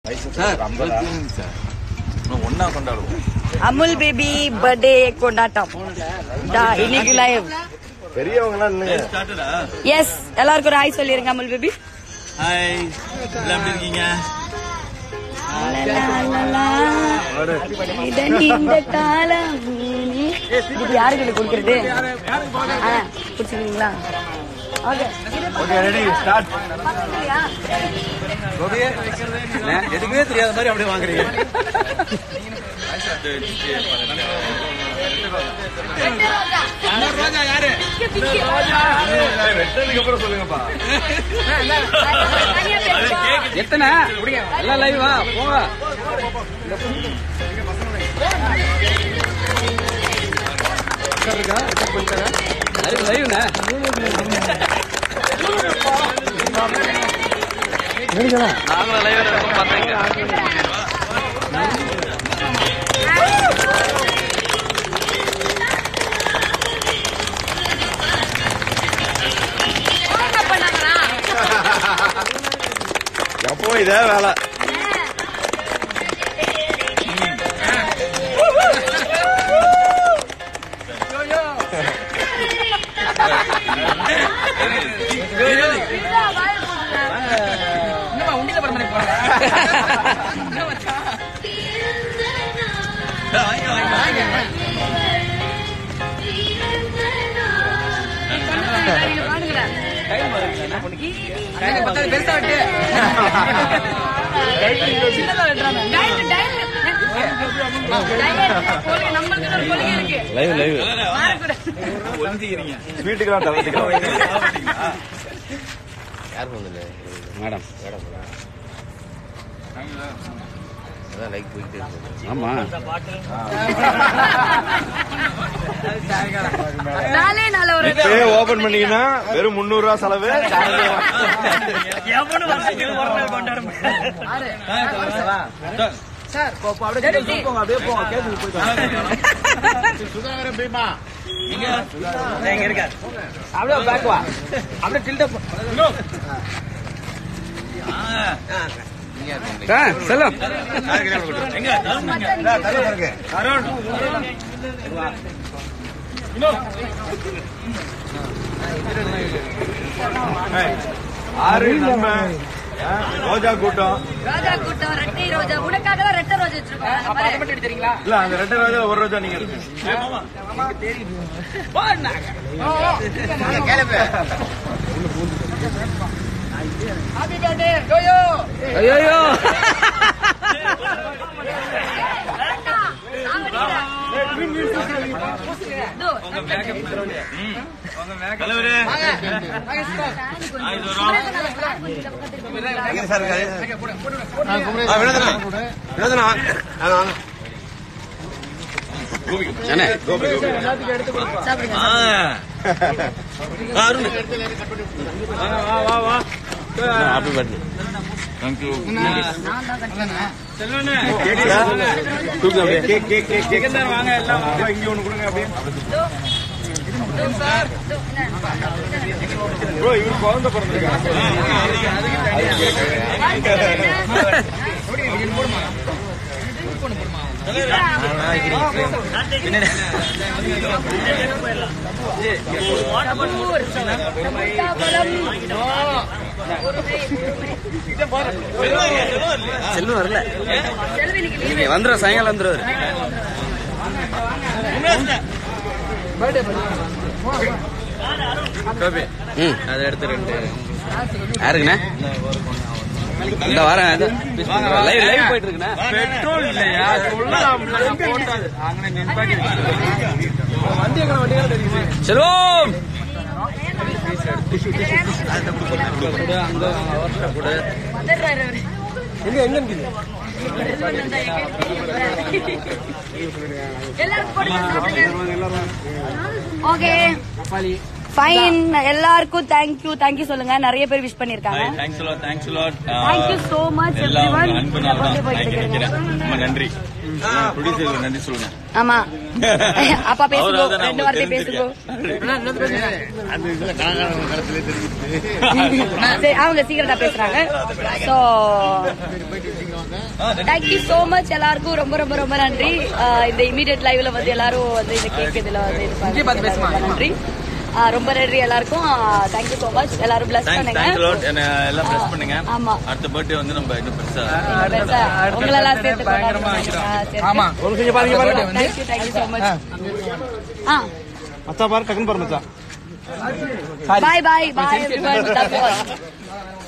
Sir sir ஒன்னா கொண்டாடுவோம் Amul baby birthday கொண்டாட்டம் டா, இன்னைக்கு லைவ் பெரியவங்கலாம் இல்லைங்க ஸ்டார்டடா எஸ் எல்லாருக்கும் ஒரு ஹாய் சொல்லிருங்க அமுல் பேபி ஹாய் எல்லாம் எப்படி இருக்கீங்க இதன் இந்த காலம் இது யாருக்கு கொடுக்கறது ஆ, குடிச்சுக்கிறீங்களா okay okay ready start okay எதுக்குமே தெரியாத மாதிரி அப்படியே வாங்குறீங்க வெட்டதுக்கு அப்புறம் சொல்லுங்கப்பா எத்தனை எல்லாம் லைவா போங்க லைவ் லைவ்ண்ணே நாங்களும் லைவ் இருக்கும் பார்த்தீங்க எப்போ இதே வேலை என்னப்பா உண்டியில படம் பண்ணி போறாங்க கையில பத்தாது பெருசா விட்டு சின்னதா வெட்டுறாங்க லைவ் லைவ் ஒழிஞ்சிக்கிறீங்க வீட்டுக்கெல்லாம் தவிர்த்துக்கலாம் யார் வந்தது மேடம் அதான் லைக் போயிட்டே இருக்கு ஆமா நாலே நாள் ஒரு இப்பயே ஓபன் பண்ணீங்கன்னா வெறும் முந்நூறு ரூபா செலவு சார் அப்படியே போங்க அப்படியே போங்க கேட்டு அப்படியே பேக் வா அப்படியே டில்ட் செல்லம் ஆறு நன்மை ஆ, ரோஜா கூட்டம் ரோஜா கூட்டம் ரெட்டை ரோஜா உனக்காக தான் ரெட்டை ரோஜா வச்சிருக்கோம் அப்ப அதை மட்டும் எடுத்துறீங்களா இல்ல அந்த ரெண்டு ரோஜா ஒரு ரோஜா நீங்க எடுங்க. ஹாப்பி பர்த்டே ஜோயோ ஐயோ தலைவரே எங்க சார் இருக்காரு? ஆ, வினோதனா. வினோதனா. ஆ, வாங்க. அண்ணே அருண் ஹாப்பி பர்த்டே தேங்க்யூ கேக்குதா? Cake, cake, cake, cake. அப்பா, இங்க ஒண்ணு கொடுங்க அப்படியே. Bro, இவரு குழந்தை பிறந்திருக்காங்க. செல்வம் வரல வந்துடும் சாயங்காலம் வந்துடுவாரு ம் அதை எடுத்து ரெண்டு யாருக்குண்ணே இந்த வாரம் அது லைவ் லைவ் போயிட்டு இருக்குண்ணே பெட்ரோல் இல்லையா சொல்லலாம்ல நான் போட்டது அங்கே நிப்பாட்டி செல்வம் எல்லாரும் போடுங்க ஓகே ஃபைன் எல்லாருக்கும் தேங்க்யூ தேங்க்யூ சொல்லுங்க நிறைய பேர் விஷ் பண்ணிருக்காங்க thanks lot thanks lot thank you so much எல்லாம் உங்க எவ்ரிவன் அன்புனால தான் போயிட்டு நான் இங்க இருக்கீங்க நிக்கிறேன் ரொம்ப நன்றி ப்ரொடியூசருக்கு நன்றி சொல்லுங்க ஆமா அப்பா பேசுங்க அவராவது நான் ரெண்டு வார்த்தை உங்களுக்கு பேசுங்க சரி அவங்க சீக்கிரட்டா பேசுறாங்க சோ தேங்க்யூ சோ மச் எல்லாருக்கும் ரொம்ப ரொம்ப ரொம்ப நன்றி ஆஹ் இந்த இமீடியட் லைவ்ல வந்து எல்லாரும் வந்து இந்த கேக் இதுல வந்து இது பண்ணி ரொம்ப நன்றி ஆஹ் ரொம்ப நன்றி எல்லாருக்கும் தேங்க்யூ சோ மச் எல்லாரும் பிளஸ் தேங்க்ஸ் பண்ணுங்க தேங்க்ஸ் லாட் என்ன எல்லாம் ப்ரெஸ் பண்ணுங்க ஆமா. அடுத்த பர்த்டே வந்து நம்ம இன்னும் பெருசா பெருசா உங்களெல்லாம் சேர்த்து ஆமா ஒரு நிமிஷம் பாருங்க பாருங்க தேங்க்யூ தேங்க்யூ சோ மச் ஆ மச்சா பாரு டக்குன்னு பாரு மச்சா பாய் பாய் பாய் எவ்ரிவன்